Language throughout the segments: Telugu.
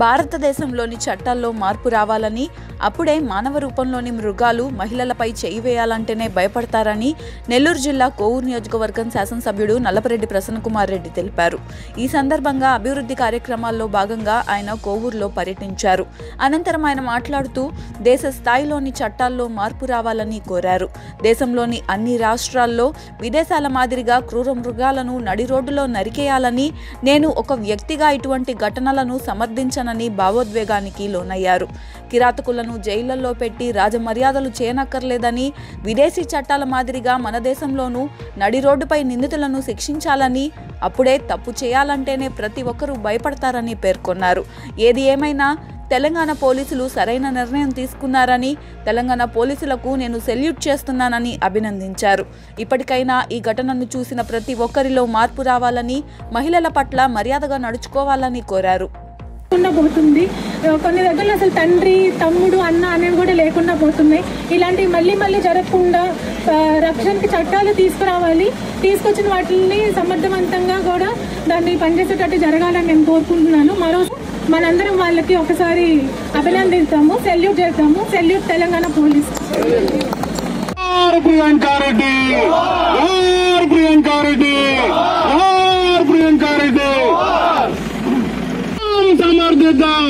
భారతదేశంలోని చట్టాల్లో మార్పు రావాలని అప్పుడే మానవ రూపంలోని మృగాలు మహిళలపై చేయి వేయాలంటేనే భయపడతారని నెల్లూరు జిల్లా కోవూరు నియోజకవర్గం శాసనసభ్యుడు నల్లపరెడ్డి ప్రసన్నకుమార్ రెడ్డి తెలిపారు ఈ సందర్భంగా అభివృద్ధి కార్యక్రమాల్లో భాగంగా ఆయన కోవూరులో పర్యటించారు అనంతరం ఆయన మాట్లాడుతూ దేశ స్థాయిలోని చట్టాల్లో మార్పు రావాలని కోరారు దేశంలోని అన్ని రాష్ట్రాల్లో విదేశాల మాదిరిగా క్రూర మృగాలను నడి రోడ్డులో నరికేయాలని నేను ఒక వ్యక్తిగా ఇటువంటి ఘటనలను సమర్థించనని భావోద్వేగానికి లోనయ్యారు కిరాతకులను జైళ్లలో పెట్టి రాజమర్యాదలు చేయనక్కర్లేదని విదేశీ చట్టాల మాదిరిగా మన దేశంలోనూ నడి రోడ్డుపై నిందితులను శిక్షించాలని అప్పుడే తప్పు చేయాలంటేనే ప్రతి ఒక్కరూ భయపడతారని పేర్కొన్నారు ఏది ఏమైనా తెలంగాణ పోలీసులు సరైన నిర్ణయం తీసుకున్నారని తెలంగాణ పోలీసులకు నేను సెల్యూట్ చేస్తున్నానని అభినందించారు ఇప్పటికైనా ఈ ఘటనను చూసిన ప్రతి ఒక్కరిలో మార్పు రావాలని మహిళల పట్ల మర్యాదగా నడుచుకోవాలని కోరారు లేకుండా పోతుంది కొన్ని దగ్గరలో అసలు తండ్రి తమ్ముడు అన్న అనేవి కూడా లేకుండా పోతున్నాయి ఇలాంటివి మళ్ళీ మళ్ళీ జరగకుండా ఆ, రక్షణకి చట్టాలు తీసుకురావాలి తీసుకొచ్చిన వాటిని సమర్థవంతంగా కూడా దాన్ని పనిచేసేటట్టు జరగాలని నేను కోరుకుంటున్నాను మరో మనందరం వాళ్ళకి ఒకసారి అభినందిస్తాము సెల్యూట్ చేస్తాము salute Telangana police R Priyanka Reddy R Priyanka Reddy R Priyanka Reddy సమర్థిద్దాం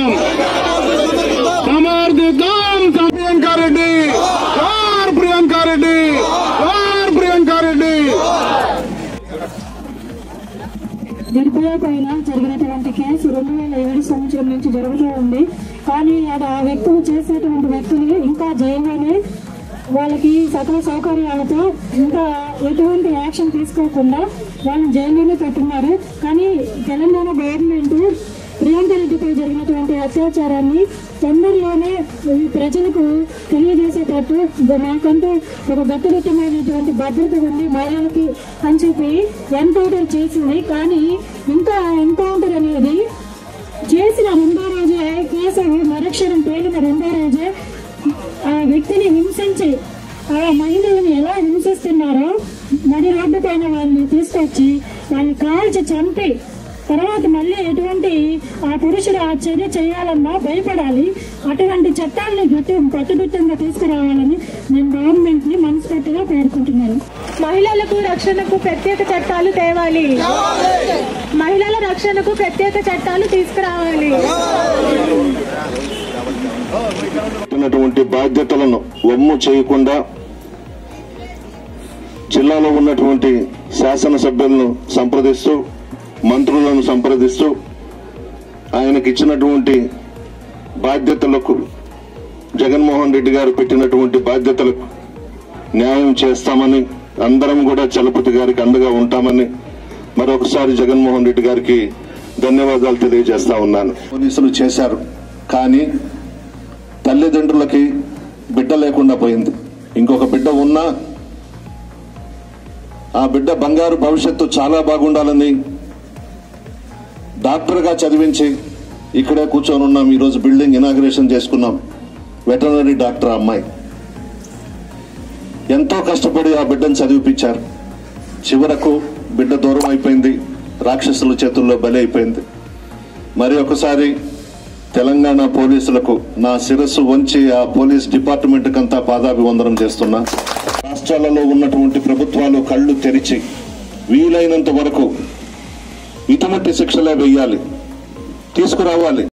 సమర్థిద్దాం ప్రియాంకారెడ్డి ఆర్ ప్రియాంకారెడ్డి ఆర్ ప్రియాంకారెడ్డి నిర్భయ పైన జరిగినటువంటి కేసు రెండు వేల ఏడు సంవత్సరం నుంచి జరుగుతూ ఉంది కానీ అది ఆ వ్యక్తులు చేసేటువంటి వ్యక్తులు ఇంకా జైల్లోనే వాళ్ళకి సకల సౌకర్యాలతో ఇంకా ఎటువంటి యాక్షన్ తీసుకోకుండా వాళ్ళని జైల్లోనే పెట్టున్నారు కానీ తెలంగాణ గవర్నమెంట్ ప్రియాంక రెడ్డిపై జరిగినటువంటి అత్యాచారాన్ని తొందరలోనే ఈ ప్రజలకు తెలియజేసేటట్టు మాకంటూ ఒక గట్టుదిట్టమైనటువంటి భద్రత ఉంది మహిళలకి అని చెప్పి ఎన్కౌంటర్ చేసింది కానీ ఇంకా ఎన్కౌంటర్ అనేది చేసిన రెండో రోజే కేసు మరక్షరం తేలిన రెండో రోజే ఆ వ్యక్తిని హింసించి ఆ మహిళలను ఎలా హింసిస్తున్నారో నడి రోడ్డు పైన వాళ్ళని తీసుకొచ్చి వాళ్ళని కాల్చి చంపి తర్వాత మళ్ళీ ఎటువంటి ఆ పురుషుడు ఆ చర్య చేయాలన్నా భయపడాలి అటువంటి చట్టాన్ని గట్టి కట్టుదిట్టంగా తీసుకురావాలని నేను గవర్నమెంట్ ని మనస్ఫూర్తిగా పేర్కొంటున్నాను మహిళలకు రక్షణకు ప్రత్యేక చట్టాలు తేవాలి మహిళల రక్షణకు ప్రత్యేక చట్టాలు తీసుకురావాలి ఉన్నటువంటి బాధ్యతలను వమ్ము చేయకుండా జిల్లాలో ఉన్నటువంటి శాసనసభ్యులను సంప్రదిస్తూ మంత్రులను సంప్రదిస్తూ ఆయనకి ఇచ్చినటువంటి బాధ్యతలకు జగన్మోహన్ రెడ్డి గారు పెట్టినటువంటి బాధ్యతలకు న్యాయం చేస్తామని అందరం కూడా చలపతి గారికి అండగా ఉంటామని మరొకసారి జగన్మోహన్ రెడ్డి గారికి ధన్యవాదాలు తెలియజేస్తా ఉన్నాను పోలీసులు చేశారు కానీ తల్లిదండ్రులకి బిడ్డ లేకుండా పోయింది ఇంకొక బిడ్డ ఉన్నా ఆ బిడ్డ బంగారు భవిష్యత్తు చాలా బాగుండాలని డాక్టర్గా చదివించి ఇక్కడే కూర్చొని ఉన్నాం ఈరోజు బిల్డింగ్ ఇనాగ్రేషన్ చేసుకున్నాం వెటనరీ డాక్టర్ ఆ అమ్మాయి ఎంతో కష్టపడి ఆ బిడ్డను చదివిపించారు చివరకు బిడ్డ దూరం అయిపోయింది రాక్షసుల చేతుల్లో బలి అయిపోయింది మరి ఒకసారి తెలంగాణ పోలీసులకు నా శిరస్సు వంచి ఆ పోలీస్ డిపార్ట్మెంట్ కంతా పాదాభివందనం చేస్తున్నా రాష్ట్రాలలో ఉన్నటువంటి ప్రభుత్వాలు కళ్ళు తెరిచి వీలైనంత వరకు ఇటువంటి శిక్షలే వెయ్యాలి తీసుకురావాలి